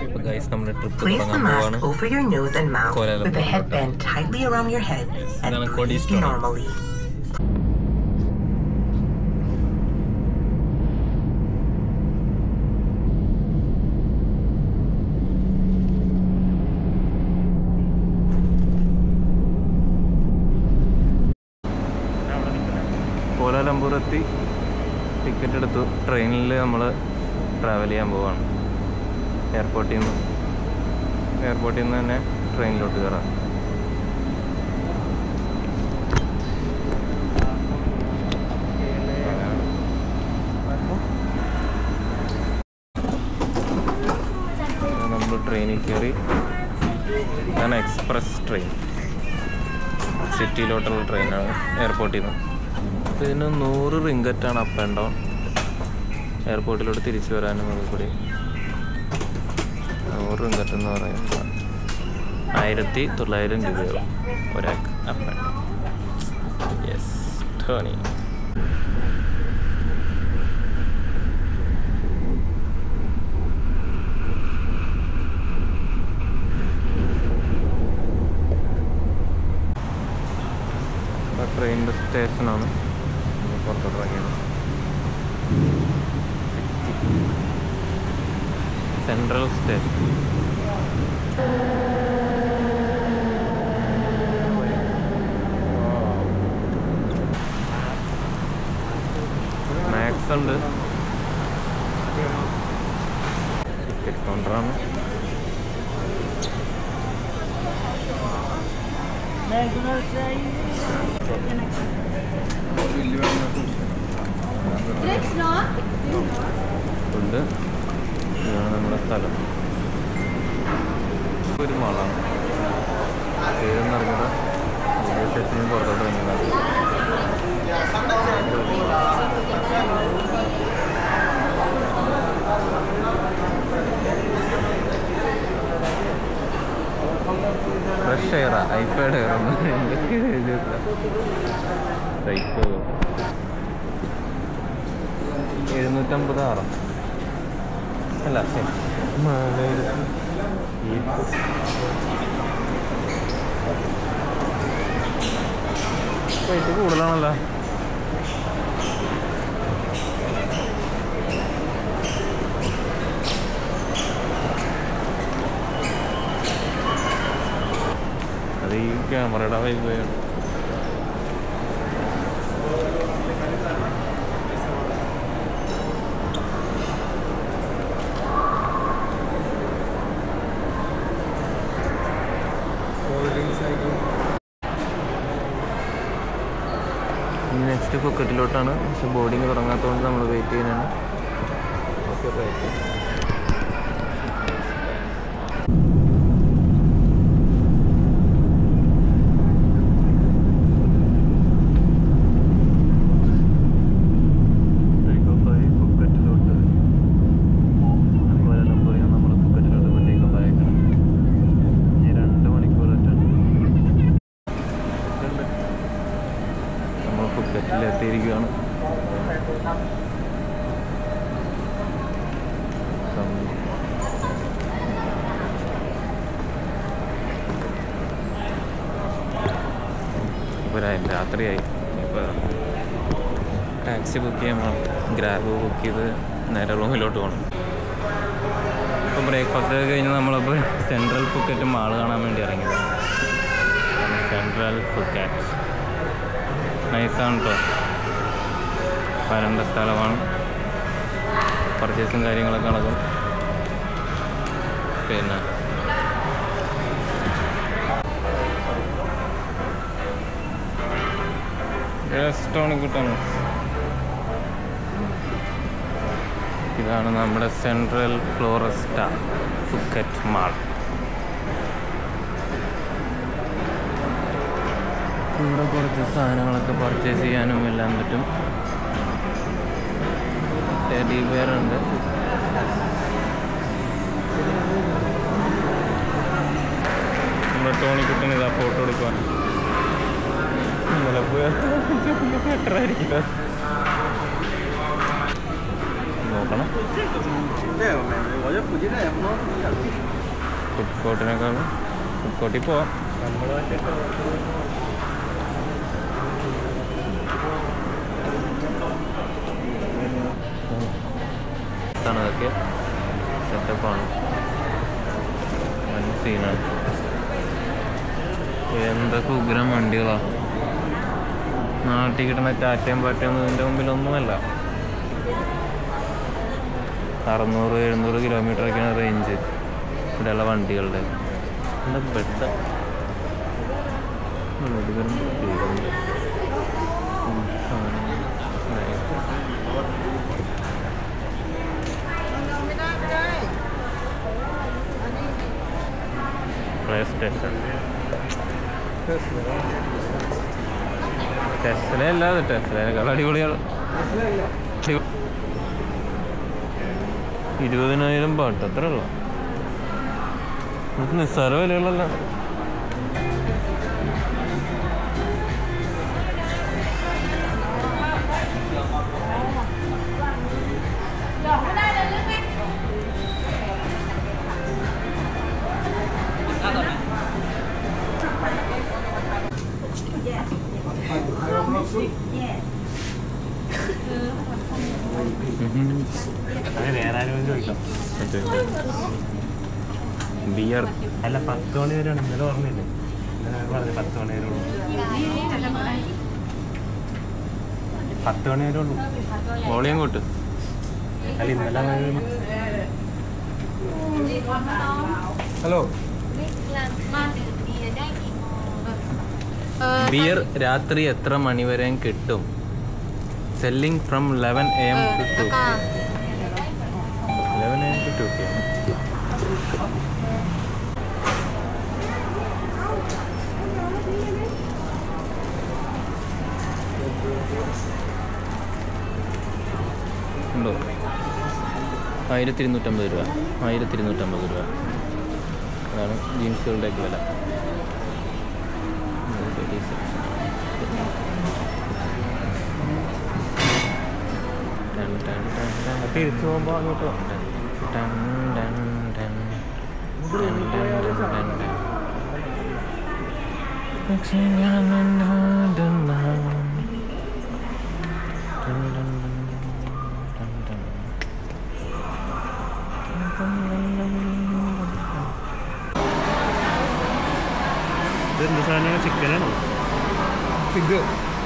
അപ്പോൾ ഗൈസ് നമ്മുടെ trip Place the തുടങ്ങാൻ പോവാണ് mask over your nose and mouth Kuala with the Lumpur. headband tightly around your head and ഇതാണ് breathe കോടീശ്വരൻ. normally. Kuala Lumpur എത്തി ticket എടുത്തു ട്രെയിനിൽ നമ്മൾ ട്രാവൽ ചെയ്യാൻ പോവാണ് എയർപോർട്ടിൽ നിന്ന് എയർപോർട്ടിൽ നിന്ന് തന്നെ ട്രെയിനിലോട്ട് കയറാം നമ്മൾ ട്രെയിനിൽ കയറി ഇതാണ് എക്സ്പ്രസ് ട്രെയിൻ സിറ്റിയിലോട്ടുള്ള ട്രെയിനാണ് എയർപോർട്ടിൽ നിന്ന് അപ്പോൾ ഇതിന് നൂറ് റിങ്കറ്റാണ് അപ്പ് ആൻഡ് ഡൗൺ എയർപോർട്ടിലോട്ട് തിരിച്ചു വരാനും നമുക്ക് കൂടി നൂറ് റിങ്കറ്റ് എന്ന് പറയുന്നത് ആയിരത്തി തൊള്ളായിരം രൂപയാവും ഒരാൾക്ക് up and down yes Tony ട്രെയിനിൻ്റെ സ്റ്റേഷനാണ് നമ്മൾ പുറത്തോട്ട് ഇറങ്ങിയത് സെൻട്രൽ സ്റ്റേഷൻ മാക്സ് ഉണ്ട് ടിക്കറ്റ് കൗണ്ടറാണ് ഉണ്ട് ഇതാണ് നമ്മുടെ സ്ഥലം ഒരു മാളാണ് പേരെന്ന് പറഞ്ഞത് റെയിൽവേ സ്റ്റേഷനിൽ നിന്ന് പുറത്തോട്ട് ഇറങ്ങിയതാണ് ഫ്രഷ് എയറാ ഐപാഡ് എയർ എന്തൊക്കെ എഴുതി സൈക്കോ എഴുന്നൂറ്റമ്പത് ആറോ അല്ല ശരി നാലായിരത്തി റേറ്റ് കൂടുതലാണല്ലോ അത് ഈ ക്യാമറയുടെ വൈബാണ് ഇനി നെക്സ്റ്റ് ഫുക്കറ്റിലോട്ടാണ് പക്ഷെ ബോർഡിങ് തുടങ്ങാത്തതുകൊണ്ട് നമ്മൾ വെയിറ്റ് ചെയ്യാനാണ് ഓക്കെ റൈറ്റ് ഫുക്കറ്റിലോട്ട് കോലാലംപൂരിൽ നിന്ന് നമ്മൾ ഫുക്കറ്റിലോട്ട് ടേക്ക് ഓഫ് അയക്കണം ഇനി രണ്ട് മണിക്കൂറായിട്ടാണ് നമ്മൾ ഫുക്കറ്റിൽ എത്തിയിരിക്കുകയാണ് സം- ഇപ്പോൾ രാ- രാത്രിയായി ഇപ്പോൾ ടാക്സി ബുക്ക് ചെയ്യാൻ പോകണം ഗ്രാബ് ബുക്ക് ചെയ്ത് നേരെ റൂമിലോട്ട് പോകണം ഇപ്പോൾ ബ്രേക്ക്ഫാസ്റ്റ് ഒക്കെ കഴിഞ്ഞ് നമ്മളപ്പോൾ സെൻട്രൽ ഫുക്കറ്റ് മാൾ കാണാൻ വേണ്ടി ഇറങ്ങിയത് സെൻട്രൽ ഫുക്കറ്റ് നൈസാണ് കേട്ടോ വരേണ്ട സ്ഥലമാണ് പർച്ചേസും കാര്യങ്ങളൊക്കെ നടക്കും പിന്നെ കിട്ടാണ് ഇതാണ് നമ്മുടെ സെൻട്രൽ ഫ്ലോറസ്റ്റ ഫുക്കറ്റ് മാൾ ഇവിടെ കുറച്ച് സാധനങ്ങളൊക്കെ പർച്ചേസ് ചെയ്യാനും എല്ലാം പറ്റും ടെഡി ബെയർ ഉണ്ട് നമ്മുടെ ടോണിക്കുട്ടന് ഇതാ ഫോട്ടോ എടുക്കാൻ ഇന്നലെ പോയി ബെറ്റർ ആയിരിക്കില്ല നോക്കണം ഫുഡ് കോർട്ടിനേക്കാളും ഫുഡ് കോർട്ടിൽ പോവാം ഇതാണ് ഇതൊക്കെ സെറ്റപ്പാണ് വൻ സീനാണ് എന്തൊക്കെ ഉഗ്രം വണ്ടികളാ നാട്ടിൽ കിട്ടുന്ന ടാറ്റയും പാറ്റയും ഇതിൻ്റെ മുമ്പിലൊന്നുമല്ല അറുന്നൂറ് എഴുന്നൂറ് കിലോമീറ്ററൊക്കെയാണ് റേഞ്ച് ഇവിടെയുള്ള വണ്ടികളുടെ എന്താ ബെഡ് പ്ലേ സ്റ്റേഷൻ ടെസ്ല അല്ലാതെ ടെസ്ലേക്കാൾ അടിപൊളിയാണ് ഇരുപതിനായിരം പാട്ട് അത്ര ഉള്ള ഇത് നിസ്സാര വിലകളല്ല വേറെ ആരും ചോദിക്കാം ബിയർ അല്ല പത്ത് മണി വരെയാണ് ഇന്നലെ ഓർമ്മയില്ലേ ഇന്നലെ പറഞ്ഞു പത്ത് മണി വരെ ഉള്ളൂ പത്ത് മണി വരെ ഉള്ളൂ വോളിയം കൂട്ട് അല്ല ഇന്നലെ ഹലോ ബിയർ രാത്രി എത്ര മണി വരെയും കിട്ടും selling from eleven A M to two eleven A M to two P M ഉണ്ടോ ആയിരത്തി ഇരുന്നൂറ്റമ്പത് രൂപ ആയിരത്തി ഇരുന്നൂറ്റമ്പത് രൂപ അതാണ് ജീൻസുകളുടെയൊക്കെ വില തിരിച്ചു പോകുമ്പോൾ അങ്ങോട്ട് വാ. ഇത് എന്ത് സാധനമാണ് ചിക്കനാണോ പിഗ്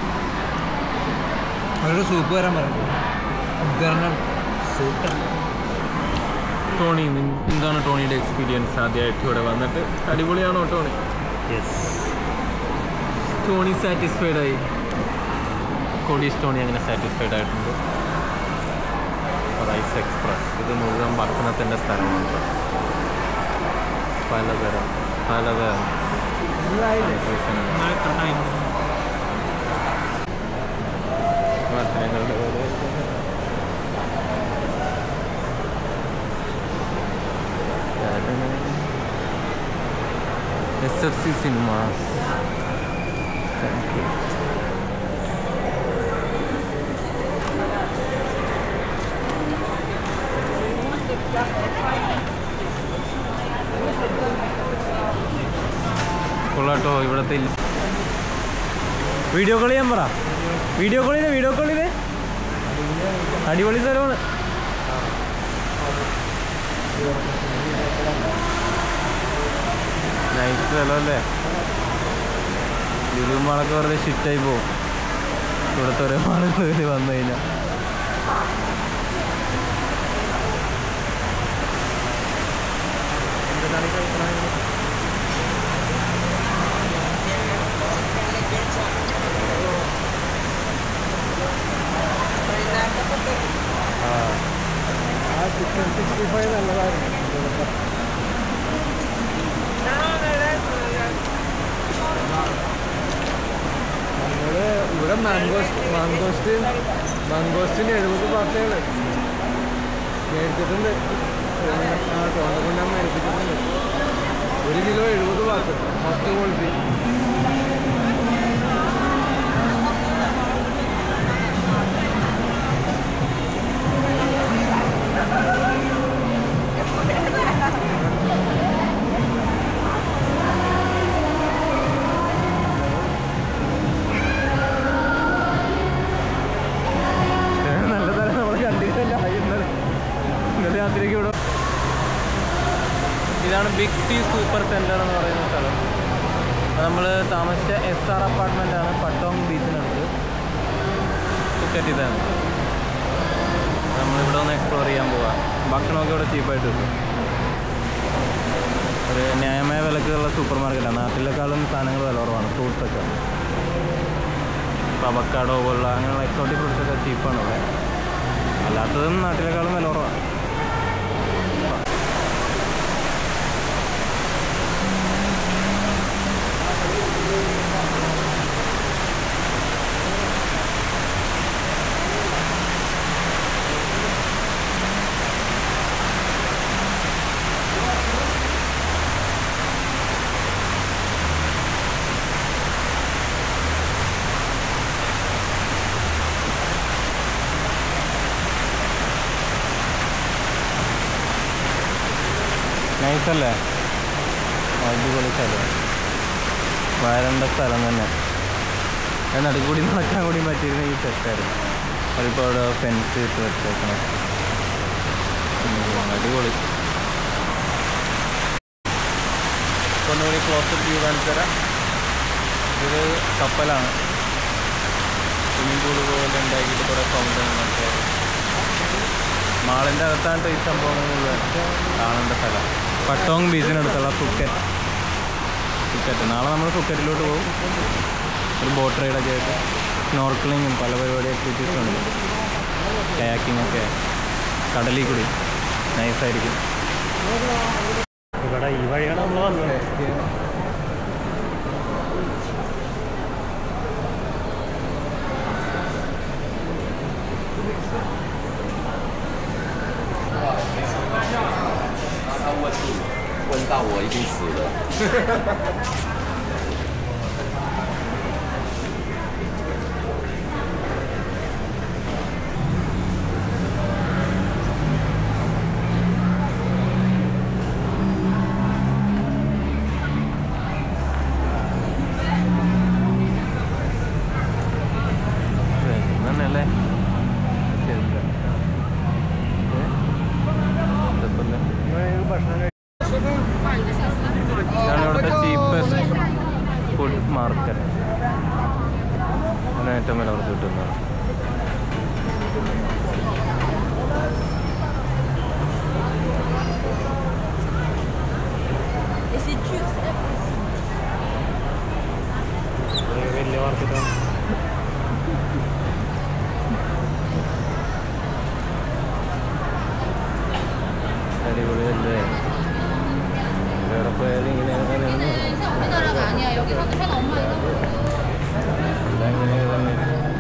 അവരുടെ സൂപ്പ് വരാൻ പറഞ്ഞു ഉദ്ഘാടനം സൂട്ടാണ് ടോണി നിൻ- എന്താണ് ടോണിയുടെ എക്സ്പീരിയൻസ് ആദ്യമായിട്ട് ഇവിടെ വന്നിട്ട് അടിപൊളിയാണോ ടോണി യെസ് ടോണി സാറ്റിസ്ഫൈഡ് ആയി കൊടീസ് ടോണി അങ്ങനെ സാറ്റിസ്ഫൈഡ് ആയിട്ടുണ്ട് റൈസ് എക്സ്പ്രസ് ഇത് മുഴുവൻ ഭക്ഷണത്തിൻ്റെ സ്ഥലമാണ് പലതരം പലതരം ഭക്ഷണങ്ങളുടെ പോലെ S F C cinemas thank you കൊള്ളാട്ടോ ഇവിടത്തെ ഇല്ല വീഡിയോ കോൾ ചെയ്യാൻ പറ വീഡിയോ കോൾ ചെയ്ത് വീഡിയോ കോൾ ചെയ്ത് അടിപൊളി സ്ഥലമാണ് നൈസ് സ്ഥലമല്ലേ ലുലു മാളൊക്കെ വെറുതെ ഷിഫ്റ്റായി പോകും ഇവിടുത്തെ ഓരോ മാളുകൾ വന്നു കഴിഞ്ഞാൽ ആ ചിക്കൻ സിക്സ്റ്റി ഫൈവ് നല്ലതായിരുന്നു നമ്മള് ഇവിടെ മാംഗോസ്റ്റ് മാംഗോസ്റ്റ് മാംഗോസ്റ്റിന് എഴുപത് പാർട്ടികൾ മേടിച്ചിട്ടുണ്ട് ആ ടോണ്ട കൊണ്ട് മേടിച്ചിട്ടുണ്ട് ഒരു കിലോ എഴുപത് പാർട്ട് ഫസ്റ്റ് ക്വാളിറ്റി ഇതാണ് ബിഗ് സി സൂപ്പർ സെൻറ്റർ എന്ന് പറയുന്ന സ്ഥലം നമ്മൾ താമസിച്ച എസ് ആർ അപ്പാർട്ട്മെൻ്റ് ആണ് പട്ടോങ് ബീച്ചിനടുത്ത് ഫുക്കറ്റ് ഇതാണ് നമ്മളിവിടെ ഒന്ന് എക്സ്പ്ലോർ ചെയ്യാൻ പോവാം ഭക്ഷണമൊക്കെ ഇവിടെ ചീപ്പായിട്ട് കിട്ടും ഒരു ന്യായമായ വിലക്കുള്ള സൂപ്പർ മാർക്കറ്റാണ് നാട്ടിലേക്കാളും സാധനങ്ങൾ വില കുറവാണ് ഫ്രൂട്ട്സൊക്കെ ഇപ്പോൾ അവക്കാടോ പോലുള്ള അങ്ങനെയുള്ള എക്സോട്ടിക് ഫ്രൂട്ട്സൊക്കെ ചീപ്പാണ് ഇവിടെ അല്ലാത്തതും നാട്ടിലേക്കാളും വില കുറവാണ് നൈസല്ലേ അടിപൊളി സ്ഥലം വരണ്ട സ്ഥലം തന്നെ ഞാൻ നടുക്കൂടി നടക്കാൻ കൂടി പറ്റിയിരുന്ന ഈ സെറ്റായിരുന്നു അതിപ്പോൾ അവിടെ ഫെൻസ് ഇട്ട് വെച്ചേക്കണം ഉം, അടിപൊളി ഒന്നുകൂടി ക്ലോസപ്പ് വ്യൂ കാണിച്ചു തരാം ഇത് കപ്പലാണ് സ്വിമ്മിംഗ് പൂൾ പോലെ ഉണ്ടാക്കിയിട്ട് കുറേ ഫൗണ്ടൻ മറ്റേ മാളിൻ്റെ അകത്താണ് ഈ സംഭവങ്ങൾ കാണേണ്ട സ്ഥലം പട്ടോങ് ബീച്ചിനടുത്തുള്ള ഫുക്കറ്റ് ഫുക്കറ്റ് നാളെ നമ്മൾ ഫുക്കറ്റിലോട്ട് പോകും ഒരു ബോട്ട് റൈഡൊക്കെ ആയിട്ട് സ്നോർക്കിളിങ്ങും പല പരിപാടി ആക്ടിവിറ്റീസും ഉണ്ട് കയാക്കിംഗ് ഒക്കെ കടലിൽ കൂടി നൈസായിരിക്കും ഇവിടെ ഈ വഴിയാണ് നമ്മൾ വന്നത് തന്നെയല്ലേ ഭക്ഷണം ഇതാണ് ഇവിടുത്തെ ചീപ്പസ്റ്റ് ഫുഡ് മാർക്കറ്റ് അതിന് ഏറ്റവും വില കുറച്ച് കിട്ടുന്നത് വലിയ മാർക്കറ്റാണ് അടിപൊളിയല്ലേ വേറെ പോയാലും ഇങ്ങനെയൊക്കെ തന്നെ 사우디나라가 아니야. 여기 사- 산 엄마 이거. എല്ലാം ഇങ്ങനെയൊക്കെ തന്നെ